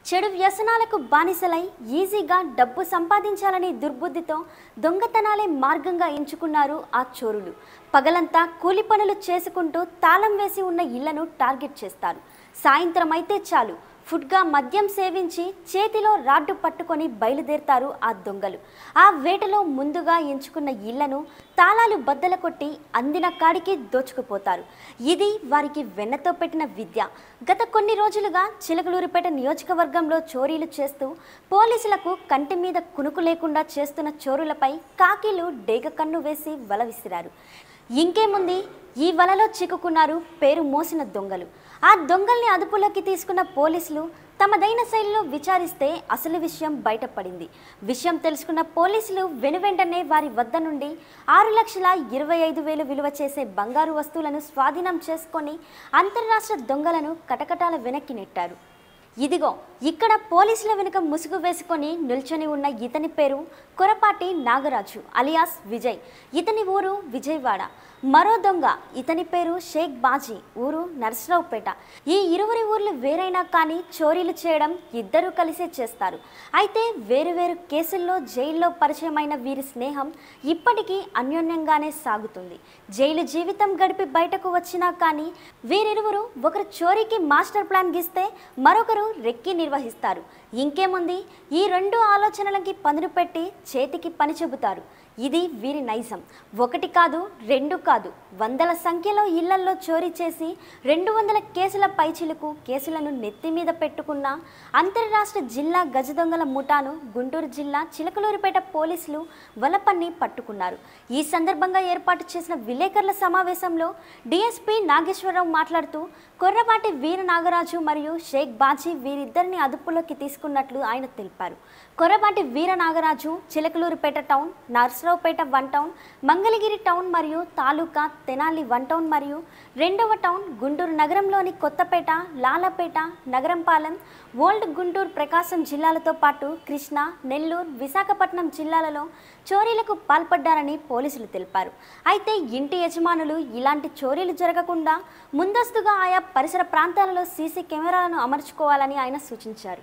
చెడు వ్యసనాలకు బానిసలై ఈజీగా డబ్బు సంపాదించాలనే దుర్బుద్ధితో దొంగతనాలే మార్గంగా ఎంచుకున్నారు ఆ చోరులు పగలంతా కూలి పనులు చేసుకుంటూ తాళం వేసి ఉన్న ఇళ్లను టార్గెట్ చేస్తారు సాయంత్రం అయితే చాలు ఫుడ్గా మద్యం సేవించి చేతిలో రాడ్డు పట్టుకొని బయలుదేరతారు ఆ దొంగలు ఆ వేటలో ముందుగా ఎంచుకున్న ఇళ్లను తాళాలు బద్దల కొట్టి అందిన కాడికి దోచుకుపోతారు ఇది వారికి వెన్నతో పెట్టిన విద్య గత కొన్ని రోజులుగా చిలకలూరిపేట నియోజకవర్గంలో చోరీలు చేస్తూ పోలీసులకు కంటి మీద కునుకు లేకుండా చేస్తున్న చోరులపై కాకీలు డేగ కన్ను వేసి వల విసిరారు ఇంకేముంది ఈ వలలో చిక్కుకున్నారు పేరు మోసిన దొంగలు ఆ దొంగల్ని అదుపులోకి తీసుకున్న పోలీసులు తమదైన శైలిలో విచారిస్తే అసలు విషయం బయటపడింది విషయం తెలుసుకున్న పోలీసులు వెనువెంటనే వారి వద్ద నుండి ఆరు లక్షల ఇరవై ఐదు వేలు విలువ చేసే బంగారు వస్తువులను స్వాధీనం చేసుకొని అంతర్రాష్ట్ర దొంగలను కటకటాల వెనక్కి నెట్టారు ఇదిగో ఇక్కడ పోలీసుల వెనుక ముసుగు వేసుకొని నిల్చొని ఉన్న ఇతని పేరు కొరపాటి నాగరాజు అలియాస్ విజయ్ ఇతని ఊరు విజయవాడ మరో దొంగ ఇతని పేరు షేక్ బాజీ ఊరు నరసరావుపేట ఈ ఇరువురి ఊర్లు వేరైనా కానీ చోరీలు చేయడం ఇద్దరూ కలిసే చేస్తారు అయితే వేరు వేరు కేసుల్లో జైల్లో పరిచయమైన వీరి స్నేహం ఇప్పటికీ అన్యోన్యంగానే సాగుతుంది జైలు జీవితం గడిపి బయటకు వచ్చినా కానీ వీరిరువురు ఒకరు చోరీకి మాస్టర్ ప్లాన్ గీస్తే మరొకరు రెక్కి నిర్వహిస్తారు ఇంకేముంది ఈ రెండు ఆలోచనలకి పదును పెట్టి చేతికి పని చెబుతారు ఇది వీరి నైజం ఒకటి కాదు రెండు కాదు వందల సంఖ్యలో ఇళ్లల్లో చోరీ చేసి రెండు వందల కేసుల పైచిలుకు కేసులను నెత్తి మీద పెట్టుకున్న అంతర్రాష్ట్ర జిల్లా గజ దొంగల ముఠాను గుంటూరు జిల్లా చిలకలూరిపేట పోలీసులు వలపన్ని పట్టుకున్నారు ఈ సందర్భంగా ఏర్పాటు చేసిన విలేకరుల సమావేశంలో డిఎస్పీ నాగేశ్వరరావు మాట్లాడుతూ కొర్రపాటి వీర నాగరాజు మరియు షేక్ బాజీ వీరిద్దరిని అదుపులోకి తీసుకున్నట్లు ఆయన తెలిపారు Korrapati Veera Nagaraju Chilakaluripet town Narasaraopet one town Mangalagiri town మరియు తాలూకా తెనాలి వన్ టౌన్ మరియు రెండవ టౌన్ గుంటూరు నగరంలోని కొత్తపేట లాలపేట నగరంపాలెం ఓల్డ్ గుంటూరు ప్రకాశం జిల్లాలతో పాటు కృష్ణా నెల్లూరు విశాఖపట్నం జిల్లాలలో చోరీలకు పాల్పడ్డారని పోలీసులు తెలిపారు అయితే ఇంటి యజమానులు ఇలాంటి చోరీలు జరగకుండా ముందస్తుగా ఆయా పరిసర ప్రాంతాలలో సీసీ కెమెరాలను అమర్చుకోవాలని ఆయన సూచించారు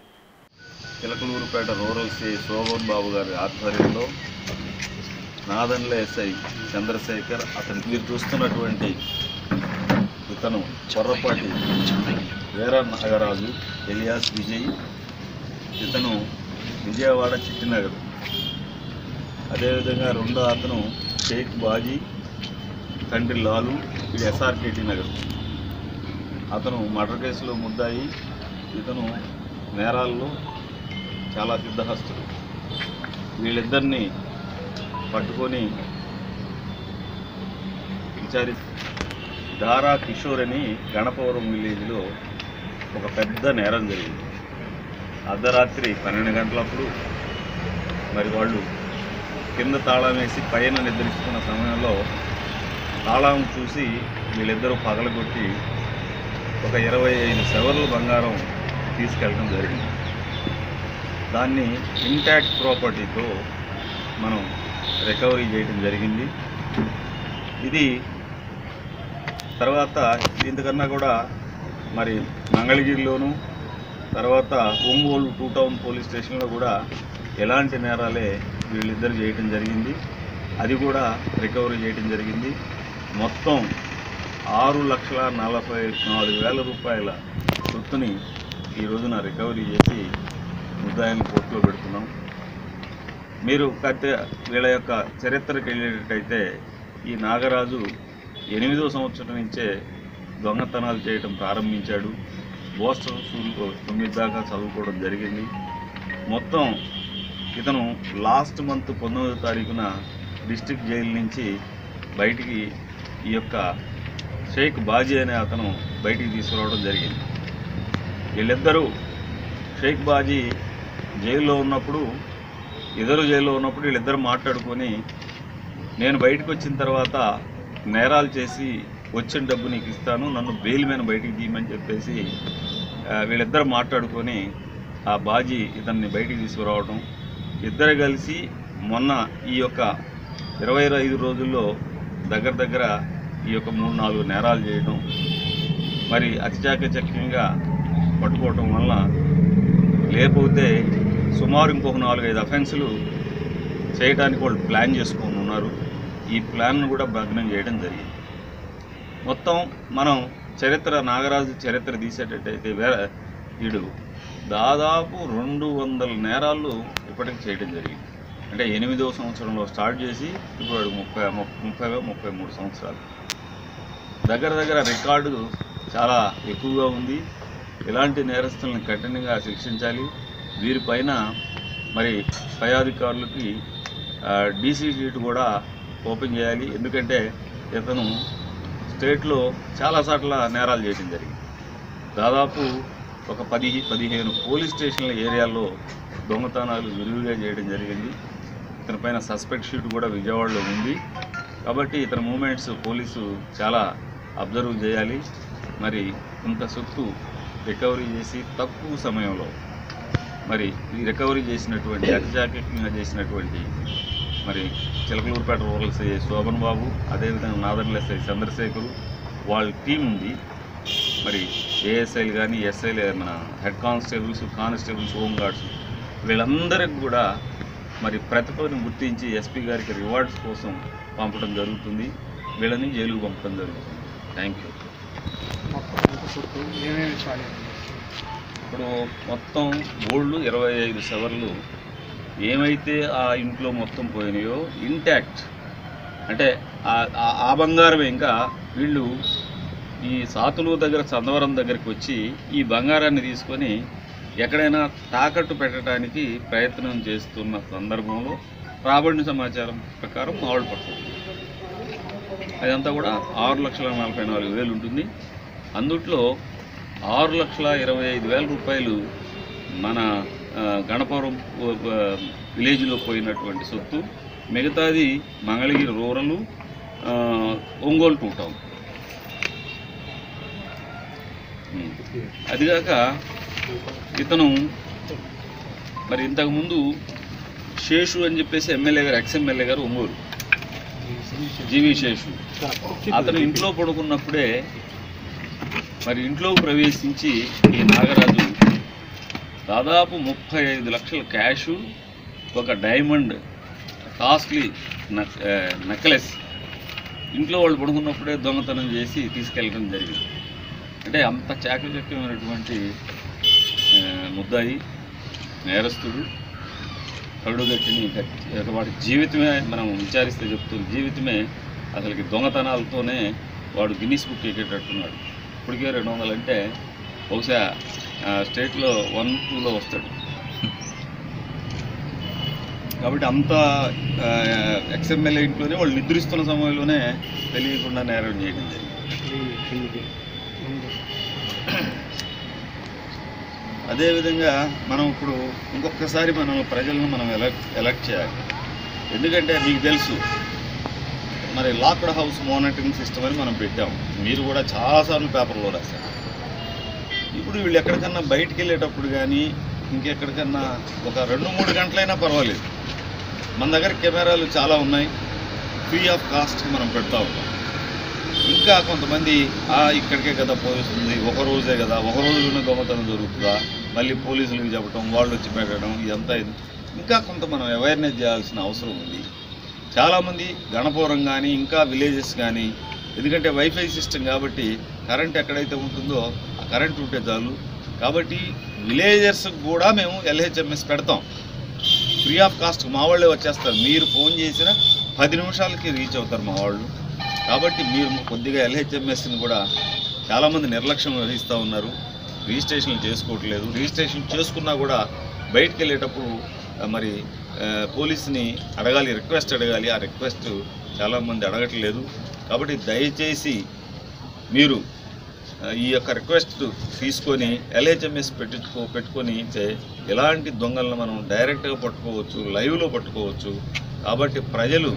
చిలకలూరుపేట రూరల్ సి శోభన్ బాబు గారి ఆధ్వర్యంలో నాదన్ల ఎస్ఐ చంద్రశేఖర్ అతను మీరు చూస్తున్నటువంటి ఇతను చొర్రపాటి వీర నాగరాజు ఎలియాస్ విజయ్ ఇతను విజయవాడ చిట్టినగర్ అదేవిధంగా రెండో అతను షేక్ బాజీ తండ్రి లాలు ఇది ఎస్ఆర్కేటి నగర్ అతను మర్డర్ కేసులో ముద్దాయి ఇతను నేరాల్లో చాలా సిద్ధహస్తుడు వీళ్ళిద్దరిని పట్టుకొని విచారి దారా కిషోర్ అని గణపవరం విలేజ్లో ఒక పెద్ద నేరం జరిగింది అర్ధరాత్రి పన్నెండు గంటలప్పుడు మరి వాళ్ళు కింద తాళం వేసి పైన నిద్రిస్తున్న సమయంలో తాళం చూసి వీళ్ళిద్దరూ పగలగొట్టి ఒక ఇరవై ఐదు సెవర్ల బంగారం తీసుకెళ్ళడం జరిగింది దాన్ని ఇంటాక్ట్ ప్రాపర్టీతో మనం రికవరీ చేయడం జరిగింది ఇది తర్వాత ఇంతకన్నా కూడా మరి మంగళగిరిలోను తర్వాత ఒంగోలు టూ టౌన్ పోలీస్ స్టేషన్లో కూడా ఎలాంటి నేరాలే వీళ్ళిద్దరు చేయటం జరిగింది అది కూడా రికవరీ చేయటం జరిగింది మొత్తం ఆరు లక్షల నలభై నాలుగు వేల రూపాయల సొత్తుని ఈ రోజున రికవరీ చేసి ముద్దాయిని కోర్టులో పెడుతున్నాం మీరు కట్టే వీళ్ళ యొక్క చరిత్రకి వెళ్ళేటట్టయితే ఈ నాగరాజు ఎనిమిదో సంవత్సరం నుంచే దొంగతనాలు చేయటం ప్రారంభించాడు బోస్టర్ స్కూల్లో తొమ్మిది దాకా చదువుకోవడం జరిగింది మొత్తం ఇతను లాస్ట్ మంత్ పంతొమ్మిదో తారీఖున డిస్ట్రిక్ట్ జైలు నుంచి బయటికి ఈ యొక్క షేక్ బాజీ అనే అతను బయటికి తీసుకురావడం జరిగింది వీళ్ళిద్దరూ షేక్ బాజీ జైల్లో ఉన్నప్పుడు ఇద్దరు జైల్లో ఉన్నప్పుడు వీళ్ళిద్దరు మాట్లాడుకొని నేను బయటకు వచ్చిన తర్వాత నేరాలు చేసి వచ్చిన డబ్బు నీకు ఇస్తాను నన్ను బెయిల్ మీద బయటికి తీయమని చెప్పేసి ఆ, వీళ్ళిద్దరు మాట్లాడుకొని ఆ బాజీ ఇతన్ని బయటికి తీసుకురావడం ఇద్దరు కలిసి మొన్న ఈ యొక్క ఇరవై ఐదు రోజుల్లో దగ్గర దగ్గర ఈ యొక్క మూడు నాలుగు నేరాలు చేయడం మరి అతిచాకచక్యంగా పట్టుకోవటం వల్ల లేకపోతే సుమారు ఇంకొక నాలుగైదు అఫెన్సులు చేయడానికి వాళ్ళు ప్లాన్ చేసుకొని ఉన్నారు ఈ ప్లాన్ను కూడా భగ్నం చేయడం జరిగింది మొత్తం మనం చరిత్ర నాగరాజు చరిత్ర తీసేటట్టయితే వేరే వీడు దాదాపు రెండు వందల నేరాలు ఇప్పటికి చేయడం జరిగింది అంటే ఎనిమిదవ సంవత్సరంలో స్టార్ట్ చేసి ఇప్పుడు వాడు ముప్పై ముప్పై ముప్పై మూడు సంవత్సరాలు దగ్గర దగ్గర రికార్డు చాలా ఎక్కువగా ఉంది ఇలాంటి నేరస్తులను కఠినంగా శిక్షించాలి వీరిపైన మరి పై అధికారులకి డీసీ షీట్ కూడా ఓపెన్ చేయాలి ఎందుకంటే ఇతను స్టేట్లో చాలా చోట్ల నేరాలు చేయడం జరిగింది దాదాపు ఒక పది పదిహేను పోలీస్ స్టేషన్ల ఏరియాల్లో దొంగతనాలు విరివిగా చేయడం జరిగింది ఇతని పైన సస్పెక్ట్ షీట్ కూడా విజయవాడలో ఉంది కాబట్టి ఇతని మూమెంట్స్ పోలీసు చాలా అబ్జర్వ్ చేయాలి మరి ఇంత సొత్తు రికవరీ చేసి తక్కువ సమయంలో మరి ఈ రికవరీ చేసినటువంటి అతిజాగ్రత్తగా చేసినటువంటి మరి చిలకలూరుపేట రూరల్ ఎస్ఐ శోభన్ బాబు అదేవిధంగా నాదర్ల ఎస్ఐ చంద్రశేఖరు వాళ్ళ టీం ఉంది మరి ఏఎస్ఐలు కానీ ఎస్ఐలు మన head constables constables home guards వీళ్ళందరికి కూడా మరి ప్రతిభను గుర్తించి ఎస్పీ గారికి రివార్డ్స్ కోసం పంపడం జరుగుతుంది వీళ్ళని జైలుకు పంపడం జరుగుతుంది థ్యాంక్ యూ మొత్తం ఎంత సొత్తు ఏమేమి విషయాలు ఇప్పుడు మొత్తం గోల్డ్ ఇరవై ఐదు సవర్లు ఏమైతే ఆ ఇంట్లో మొత్తం పోయినాయో ఇంటాక్ట్ అంటే ఆ- ఆ- ఆ బంగారమే ఇంకా వీళ్ళు ఈ సాతులు దగ్గర చందవరం దగ్గరికి వచ్చి ఈ బంగారాన్ని తీసుకొని ఎక్కడైనా తాకట్టు పెట్టడానికి ప్రయత్నం చేస్తున్న సందర్భంలో రాబడిన సమాచారం ప్రకారం మామిడి పడుతుంది అదంతా కూడా ఆరు లక్షల నలభై నాలుగు వేలు ఉంటుంది అందుట్లో ఆరు లక్షల ఇరవై ఐదు వేల రూపాయలు మన ఆ, గణపురం ఆ, ఆ, విలేజ్లో పోయినటువంటి సొత్తు మిగతాది మంగళగిరి రూరల్ ఆ, ఒంగోలు టూ టౌన్ ఉమ్. అదిగాక ఇతను మరి ఇంతకుముందు శేషు అని చెప్పేసి ఎమ్మెల్యే గారు ఎక్స్ ఎమ్మెల్యే గారు ఒంగోలు జీవి శేషు అతను ఇంట్లో పడుకున్నప్పుడే మరి ఇంట్లో ప్రవేశించి ఈ నాగరాజు దాదాపు ముప్పై ఐదు లక్షల క్యాషు ఒక డైమండ్ కాస్ట్లీ నెక్లెస్ ఇంట్లో వాళ్ళు పడుకున్నప్పుడే దొంగతనం చేసి తీసుకెళ్ళడం జరిగింది అంటే అంత చాకచక్యమైనటువంటి ఆ, ముద్దాయి నేరస్తుడు కరుడుగట్టిని గట్టి- వాడి జీవితమే మనం విచారిస్తే చెప్తుంది జీవితమే అసలుకి దొంగతనాలతోనే వాడు గిన్నీస్ బుక్ ఎక్కేటట్టున్నాడు ఇప్పటికే రెండు వందలు అంటే బహుశా ఆ, స్టేట్లో వన్ టూలో వస్తాడు కాబట్టి అంత ఎక్స్ఎమ్మెల్యే ఇంట్లోనే వాళ్ళు నిద్రిస్తున్న సమయంలోనే తెలియకుండా నేరం చేయడం జరిగింది అదేవిధంగా మనం ఇప్పుడు ఇంకొకసారి మనం ప్రజలను మనం ఎలక్ట్ ఎలక్ట్ చేయాలి ఎందుకంటే మీకు తెలుసు మరి లాక్డ్ హౌస్ మానిటరింగ్ సిస్టమ్ అని మనం పెట్టాం మీరు కూడా చాలాసార్లు పేపర్లో రాశారు ఇప్పుడు వీళ్ళు ఎక్కడికన్నా బయటికి వెళ్ళేటప్పుడు కానీ ఇంకెక్కడికన్నా ఒక రెండు మూడు గంటలైనా పర్వాలేదు మన దగ్గర కెమెరాలు చాలా ఉన్నాయి ఫ్రీ ఆఫ్ కాస్ట్ మనం పెడతా ఉంటాం ఇంకా కొంతమంది ఆ ఇక్కడికే కదా పోతుంది ఒక రోజే కదా ఒక రోజులోనే దొంగతనం జరుగుతుందా మళ్ళీ పోలీసులకు చెప్పడం వాళ్ళు వచ్చి పెట్టడం ఇదంతా ఇది ఇంకా కొంత మనం అవేర్నెస్ చేయాల్సిన అవసరం ఉంది చాలామంది గణపురం కానీ ఇంకా విలేజెస్ కానీ ఎందుకంటే వైఫై సిస్టమ్ కాబట్టి కరెంట్ ఎక్కడైతే ఉంటుందో ఆ కరెంట్ ఉంటే చాలు కాబట్టి విలేజర్స్కి కూడా మేము ఎల్హెచ్ఎంఎస్ పెడతాం ఫ్రీ ఆఫ్ కాస్ట్ మా వాళ్ళే వచ్చేస్తారు మీరు ఫోన్ చేసిన పది నిమిషాలకి రీచ్ అవుతారు మా వాళ్ళు కాబట్టి మీరు కొద్దిగా ఎల్హెచ్ఎంఎస్ని కూడా చాలామంది నిర్లక్ష్యం వహిస్తూ ఉన్నారు రిజిస్ట్రేషన్లు చేసుకోవట్లేదు రిజిస్ట్రేషన్ చేసుకున్నా కూడా బయటికి వెళ్ళేటప్పుడు ఆ, మరి ఆ, పోలీస్ని అడగాలి రిక్వెస్ట్ అడగాలి ఆ రిక్వెస్ట్ చాలామంది అడగట్లేదు కాబట్టి దయచేసి మీరు ఆ, ఈ యొక్క రిక్వెస్ట్ తీసుకొని ఎల్హెచ్ఎంఎస్ పెట్టుకో పెట్టుకొని ఇస్తే ఎలాంటి దొంగలను మనం డైరెక్ట్గా పట్టుకోవచ్చు లైవ్లో పట్టుకోవచ్చు కాబట్టి ప్రజలు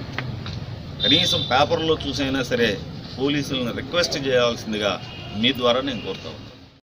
కనీసం పేపర్లో చూసైనా సరే పోలీసులను రిక్వెస్ట్ చేయాల్సిందిగా మీ ద్వారా నేను కోరుతాను